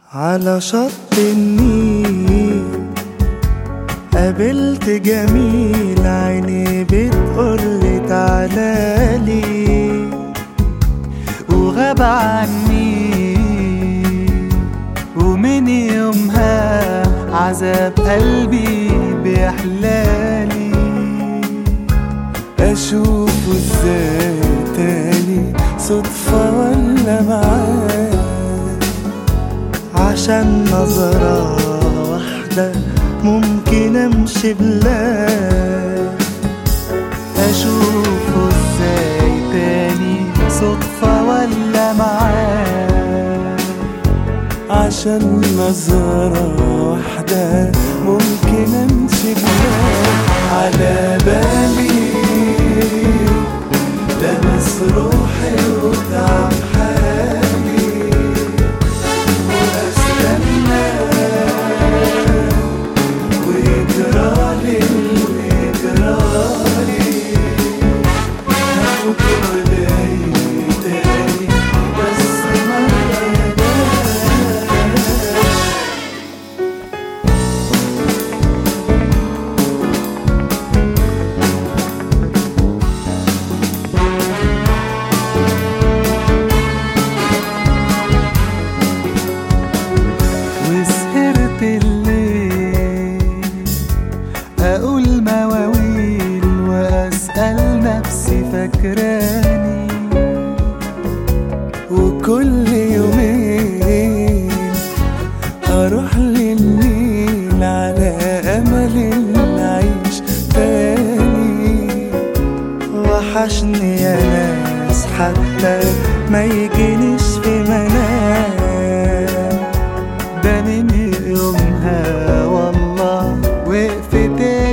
على شط النيل قابلت جميل عيني بتقولي تعالالي وغاب عني ومن يومها عذاب قلبي بيحلالي اشوفه ازاي تاني صدفة ولا معاه عشان نظرة واحدة ممكن امشي بلاد اشوفه ازاي تاني صدفة ولا معاه عشان نظرة واحدة ممكن امشي بلاد على بالي لمس روحي وتعب حالي واستنى ويجرالي ويجرالي بكرة جاي تاني بس مرة يا وسهرت الليل أقول مواويل وأسأل نفسي فاكراني وكل يومين أروح للنيل على أمل نعيش تاني وحشني يا ناس حتى ما يجينيش في منام ده من يومها والله وقفت